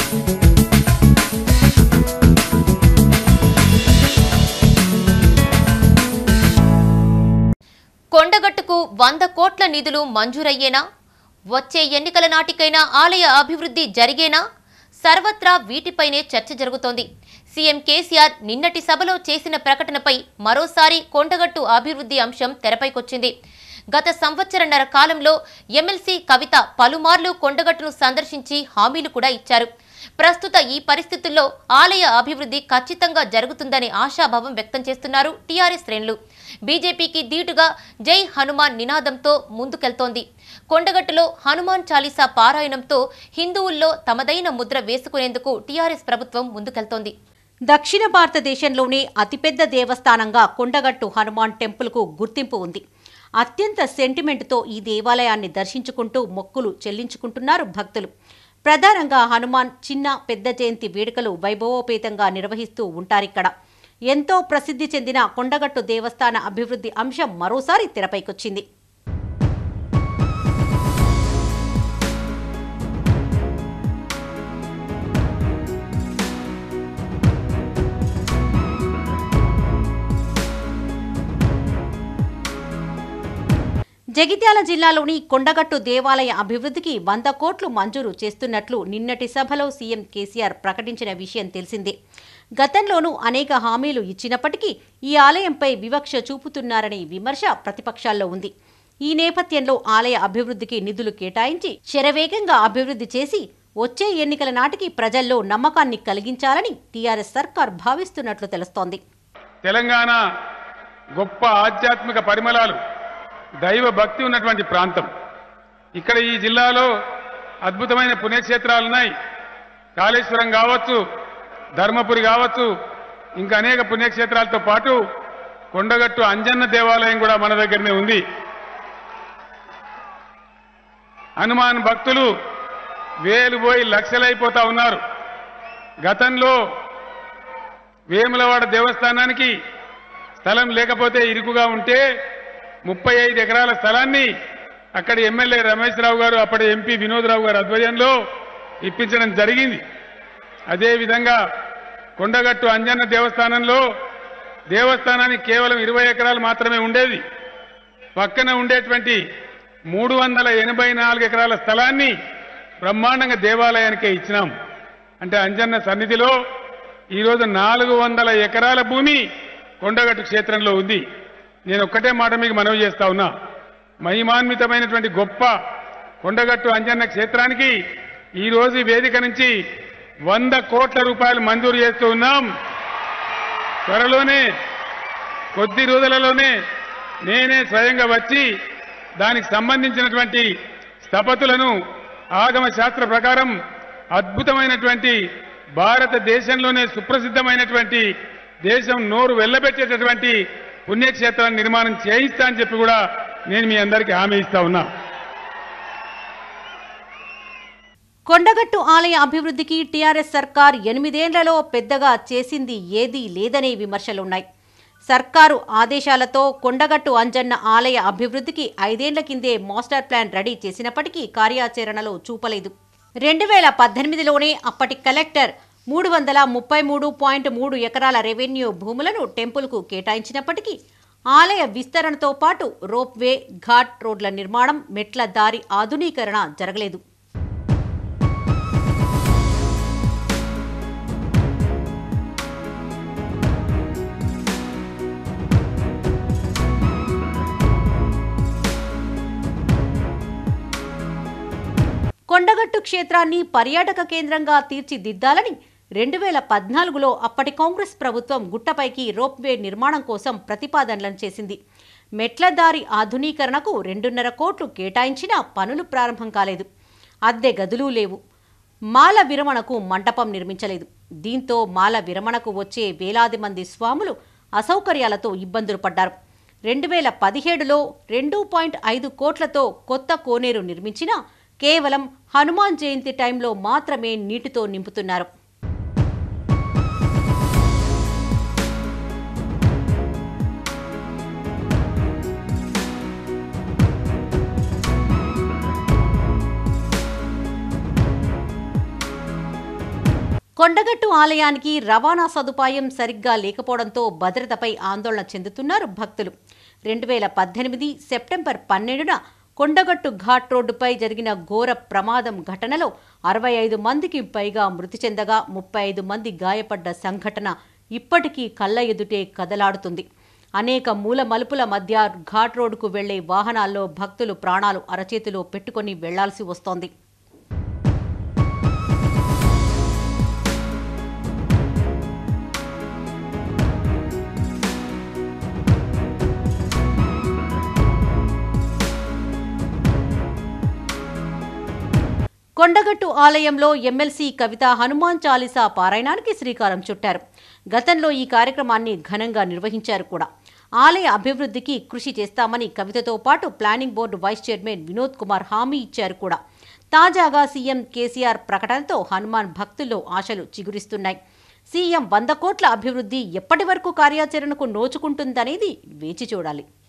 కొండగట్టుకు వంద కోట్ల నిధులు మంజూరయ్యేనా వచ్చే ఎన్నికల నాటికైనా ఆలయ అభివృద్ధి జరిగేనా సర్వత్రా వీటిపైనే చర్చ జరుగుతోంది సీఎం కేసీఆర్ నిన్నటి సభలో చేసిన ప్రకటనపై మరోసారి కొండగట్టు అభివృద్ధి అంశం తెరపైకొచ్చింది గత సంవత్సరన్నర కాలంలో ఎమ్మెల్సీ కవిత పలుమార్లు కొండగట్టును సందర్శించి హామీలు కూడా ఇచ్చారు ప్రస్తుత ఈ పరిస్థితుల్లో ఆలయ అభివృద్ధి ఖచ్చితంగా జరుగుతుందనే ఆశాభావం వ్యక్తం చేస్తున్నారు టీఆర్ఎస్ శ్రేణులు బీజేపీకి ధీటుగా జై హనుమాన్ నినాదంతో ముందుకెళ్తోంది కొండగట్టులో హనుమాన్ చాలీసా పారాయణంతో హిందువుల్లో తమదైన ముద్ర వేసుకునేందుకు టీఆర్ఎస్ ప్రభుత్వం ముందుకెళ్తోంది దక్షిణ భారతదేశంలోనే అతిపెద్ద దేవస్థానంగా కొండగట్టు హనుమాన్ టెంపుల్కు గుర్తింపు ఉంది అత్యంత సెంటిమెంట్తో ఈ దేవాలయాన్ని దర్శించుకుంటూ మొక్కులు చెల్లించుకుంటున్నారు భక్తులు ప్రధానంగా హనుమాన్ చిన్న పెద్ద జయంతి వేడుకలు వైభవోపేతంగా నిర్వహిస్తూ ఉంటారిక్కడ ఎంతో ప్రసిద్ధి చెందిన కొండగట్టు దేవస్థాన అభివృద్ధి అంశం మరోసారి తెరపైకొచ్చింది జగిత్యాల జిల్లాలోని కొండగట్టు దేవాలయ అభివృద్ధికి వంద కోట్లు మంజూరు చేస్తున్నట్లు నిన్నటి సభలో సీఎం కేసీఆర్ ప్రకటించిన విషయం తెలిసిందే గతంలోనూ అనేక హామీలు ఇచ్చినప్పటికీ ఈ ఆలయంపై వివక్ష చూపుతున్నారనే విమర్శ ప్రతిపక్షాల్లో ఉంది ఈ నేపథ్యంలో ఆలయ అభివృద్ధికి నిధులు కేటాయించి శరవేగంగా అభివృద్ధి చేసి వచ్చే ఎన్నికల నాటికి ప్రజల్లో నమ్మకాన్ని కలిగించాలని టీఆర్ఎస్ సర్కార్ భావిస్తున్నట్లు తెలుస్తోంది తెలంగాణ గొప్ప ఆధ్యాత్మిక పరిమళాలు దైవ భక్తి ఉన్నటువంటి ప్రాంతం ఇక్కడ ఈ జిల్లాలో అద్భుతమైన పుణ్యక్షేత్రాలున్నాయి కాళేశ్వరం కావచ్చు ధర్మపురి కావచ్చు ఇంకా అనేక పుణ్యక్షేత్రాలతో పాటు కొండగట్టు అంజన్న దేవాలయం కూడా మన దగ్గరనే ఉంది హనుమాన్ భక్తులు వేలు పోయి లక్షలైపోతా ఉన్నారు గతంలో వేములవాడ దేవస్థానానికి స్థలం లేకపోతే ఇరుకుగా ఉంటే ముప్పై ఐదు ఎకరాల స్థలాన్ని అక్కడి ఎమ్మెల్యే రమేష్ రావు గారు అప్పటి ఎంపీ వినోదరావు గారి ఆధ్వర్యంలో ఇప్పించడం జరిగింది అదేవిధంగా కొండగట్టు అంజన్న దేవస్థానంలో దేవస్థానానికి కేవలం ఇరవై ఎకరాలు మాత్రమే ఉండేది పక్కన ఉండేటువంటి మూడు వందల ఎనభై నాలుగు ఎకరాల స్థలాన్ని బ్రహ్మాండంగా దేవాలయానికే ఇచ్చినాం అంటే అంజన్న సన్నిధిలో ఈరోజు నాలుగు వందల ఎకరాల భూమి కొండగట్టు క్షేత్రంలో ఉంది నేను ఒక్కటే మాట మీకు మనవి చేస్తా ఉన్నా మహిమాన్వితమైనటువంటి గొప్ప కొండగట్టు అంజన్న క్షేత్రానికి ఈ రోజు ఈ వేదిక నుంచి వంద కోట్ల రూపాయలు మంజూరు చేస్తూ ఉన్నాం త్వరలోనే కొద్ది రోజులలోనే నేనే స్వయంగా వచ్చి దానికి సంబంధించినటువంటి స్థపతులను ఆగమ శాస్త్ర ప్రకారం అద్భుతమైనటువంటి భారతదేశంలోనే సుప్రసిద్ధమైనటువంటి దేశం నోరు వెళ్ళబెట్టేటటువంటి పుణ్యక్షేత్రాన్ని నిర్మాణం చేయిస్తా అని చెప్పి కూడా నేను మీ అందరికీ హామీ ఇస్తా ఉన్నా కొండగట్టు ఆలయ అభివృద్ధికి టీఆర్ఎస్ సర్కార్ ఎనిమిదేండ్లలో పెద్దగా చేసింది ఏదీ లేదనే విమర్శలున్నాయి సర్కారు ఆదేశాలతో కొండగట్టు అంజన్న ఆలయ అభివృద్ధికి ఐదేండ్ల కిందే మాస్టర్ ప్లాన్ రెడీ చేసినప్పటికీ కార్యాచరణలో చూపలేదు రెండు వేల పద్దెనిమిదిలోనే అప్పటి కలెక్టర్ మూడు వందల ముప్పై మూడు పాయింట్ మూడు ఎకరాల రెవెన్యూ భూములను టెంపుల్కు కేటాయించినప్పటికీ ఆలయ విస్తరణతో పాటు రోప్వే ఘాట్ రోడ్ల నిర్మాణం మెట్ల దారి ఆధునీకరణ జరగలేదు కొండగట్టు క్షేత్రాన్ని పర్యాటక కేంద్రంగా తీర్చిదిద్దాలని రెండు వేల పద్నాలుగులో అప్పటి కాంగ్రెస్ ప్రభుత్వం గుట్టపైకి రోప్వే నిర్మాణం కోసం ప్రతిపాదనలను చేసింది మెట్ల దారి ఆధునీకరణకు రెండున్నర కోట్లు కేటాయించినా పనులు ప్రారంభం కాలేదు అద్దె గదులు లేవు మాల విరమణకు మంటపం నిర్మించలేదు దీంతో మాల విరమణకు వచ్చే వేలాది మంది స్వాములు అసౌకర్యాలతో ఇబ్బందులు పడ్డారు రెండు వేల పదిహేడులో రెండు పాయింట్ ఐదు కోట్లతో కొత్త కోనేరు నిర్మించినా కేవలం హనుమాన్ జయంతి టైంలో మాత్రమే నీటితో నింపుతున్నారు కొండగట్టు ఆలయానికి రవాణా సదుపాయం సరిగ్గా లేకపోవడంతో భద్రతపై ఆందోళన చెందుతున్నారు భక్తులు రెండు వేల పద్దెనిమిది సెప్టెంబర్ పన్నెండున కొండగట్టు ఘాట్ రోడ్డుపై జరిగిన ఘోర ప్రమాదం ఘటనలో అరవై ఐదు మందికి పైగా మృతి చెందగా ముప్పై ఐదు మంది గాయపడ్డ సంఘటన ఇప్పటికీ కళ్ళ ఎదుటే కదలాడుతుంది అనేక మూల మలుపుల మధ్య ఘాట్ రోడ్డుకు వెళ్లే వాహనాల్లో భక్తులు ప్రాణాలు అరచేతిలో పెట్టుకొని వెళ్లాల్సి వస్తోంది కొండగట్టు ఆలయంలో ఎమ్మెల్సీ కవిత హనుమాన్ చాలీసా పారాయణానికి శ్రీకారం చుట్టారు గతంలో ఈ కార్యక్రమాన్ని ఘనంగా నిర్వహించారు కూడా ఆలయ అభివృద్ధికి కృషి చేస్తామని కవితతో పాటు planning board vice chairman Vinod Kumar హామీ ఇచ్చారు కూడా తాజాగా సీఎం కేసీఆర్ ప్రకటనతో హనుమాన్ భక్తుల్లో ఆశలు చిగురిస్తున్నాయి సీఎం వంద కోట్ల అభివృద్ధి ఎప్పటి వరకు కార్యాచరణకు నోచుకుంటుందనేది వేచి చూడాలి